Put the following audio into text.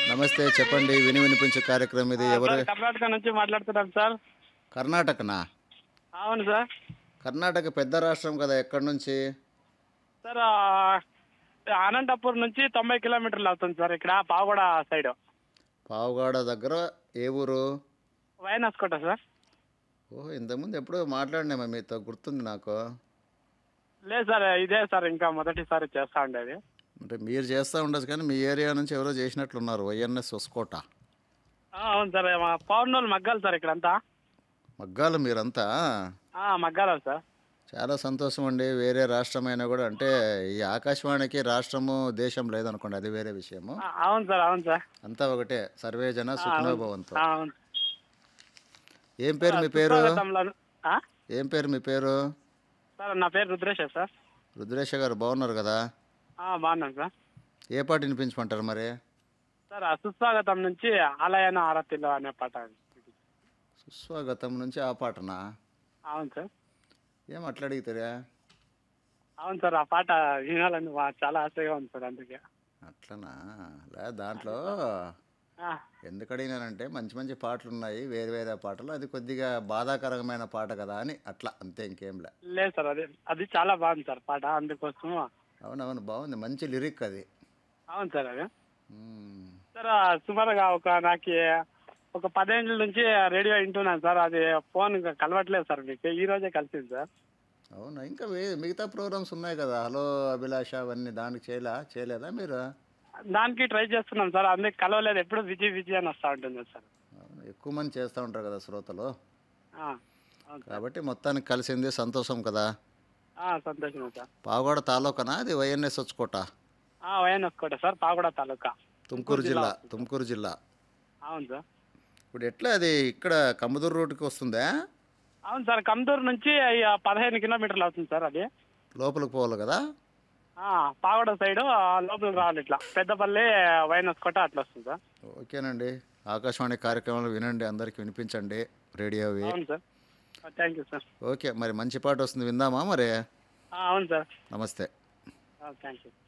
నమస్తే చెప్పండి విని వినిపించే కార్యక్రమం ఇది ఎవరు సార్, కర్ణాటక నుంచి మాట్లాడుతున్నాం సార్ కర్ణాటకనా అవును సార్ కర్ణాటక పెద్ద రాష్ట్రం కదా ఎక్కడి నుంచి సార్ ఆ, అనంతపూర్ నుంచి తొంభై కిలోమీటర్లు అవుతుంది సార్ ఇక్కడ పావగూడ సైడ్ పావుగాడ దగ్గర ఏ ఊరు వైనస్కోట సార్ ఓహో ఇంతకుముందు ఎప్పుడో మాట్లాడినామా మీతో గుర్తుంది నాకు లేదు సార్ ఇదే సార్ ఇంకా మొదటిసారి చేస్తా ఉండేది అంటే మీరు చేస్తూ ఉండొచ్చు కానీ మీ ఏరియా నుంచి ఎవరో చేసినట్లున్నారు వైఎన్ఎస్ వసుకోట ఆ, అవును సార్ మా పౌర్ణోలు మగ్గాలు సార్ ఇక్కడంతా మగ్గాలు మీరంతా ఆ, మగ్గాలు సార్ చాలా సంతోషం అండి వేరే రాష్ట్రమైనా కూడా అంటే ఈ ఆకాశవాణికి రాష్ట్రము దేశం లేదనుకోండి అది వేరే విషయము ఆ, అవును సార్ అవును సార్ అంతా ఒకటే సర్వే జన సుఖనోభవంతో ఆ, అవును ఏం పేరు మీ పేరు సుస్వాగతంలో ఆ? ఏం పేరు మీ పేరు సార్ నా పేరు రుద్రేష్ సార్ రుద్రేష గారు బాగున్నారు కదా ఆ, బాగున్నాను సార్ ఏ పాట వినిపించమంటారు మరి సార్ ఆ సుస్వాగతం నుంచి ఆలయాన ఆరతిలో అనే పాట సుస్వాగతం నుంచి ఆ పాటనా అవును సార్ ఏం అట్లా అడిగితారా అవును సార్ ఆ పాట వినాలని వా- చాలా ఆశగా ఉంది సార్ అందుకే అట్లనా లే దాంట్లో ఆ, ఎందుకు అడిగినానంటే మంచి మంచి పాటలు ఉన్నాయి వేరే వేరే పాటలు అది కొద్దిగా బాధాకరమైన పాట కదా అని అట్లా అంతే ఇంకేంలే లేదు సార్ అది అది చాలా బాగుంది సార్ పాట అందుకోసం అవునవును బాగుంది మంచి లిరిక్ అది అవును సార్ అది మ్మ్. సార్ ఆ, సుమారుగా ఒక నాకు ఒక పదేళ్ళ నుంచి రేడియో వింటున్నాను సార్ అది ఫోన్ ఇంకా కలవట్లేదు సార్ మీకు ఈ రోజే కలిసింది సార్ అవునా ఇంకా వే మిగతా ప్రోగ్రామ్స్ ఉన్నాయి కదా హలో అభిలాష అవన్నీ దానికి చేయలే చేయలేదా మీరు దానికి ట్రై చేస్తున్నాం సార్ అందుకే కలవలేదు ఎప్పుడు విజయ్ విజయ్ అని వస్తూ ఉంటుంది సార్ అవును, ఎక్కువ మంది చేస్తూ ఉంటారు కదా శ్రోతలు ఆ, అవును సార్ కాబట్టి మొత్తానికి కలిసింది సంతోషం కదా ఆ, సంతోషం సార్ పాగోడ తాలూకానా అది వైఎన్ఎస్ వచ్చుకోట వైఎన్ఎస్ కోట సార్ పాగూడ తాలూకా తుమ్కూరు జిల్లా తుమ్కూరు జిల్లా అవును సార్ ఇప్పుడు ఎట్లా అది ఇక్కడ కమ్మదూరు రూట్కి వస్తుందా అవును సార్ కమ్దూరు నుంచి ఆ, పదిహేను కిలోమీటర్లు అవుతుంది సార్ అది లోపలికి పోవాలి కదా ఆ, పాగడ సైడ్ లోపలికి రావాలి ఇట్లా పెద్దపల్లి వైనస్ కోట అట్లా వస్తుంది సార్ ఓకేనండి ఆకాశవాణి కార్యక్రమాలు వినండి అందరికి వినిపించండి రేడియోవి అవును sir thank you sir okay మరి మంచి పాట వస్తుంది విందామా మరి అవును సార్ నమస్తే థ్యాంక్ యూ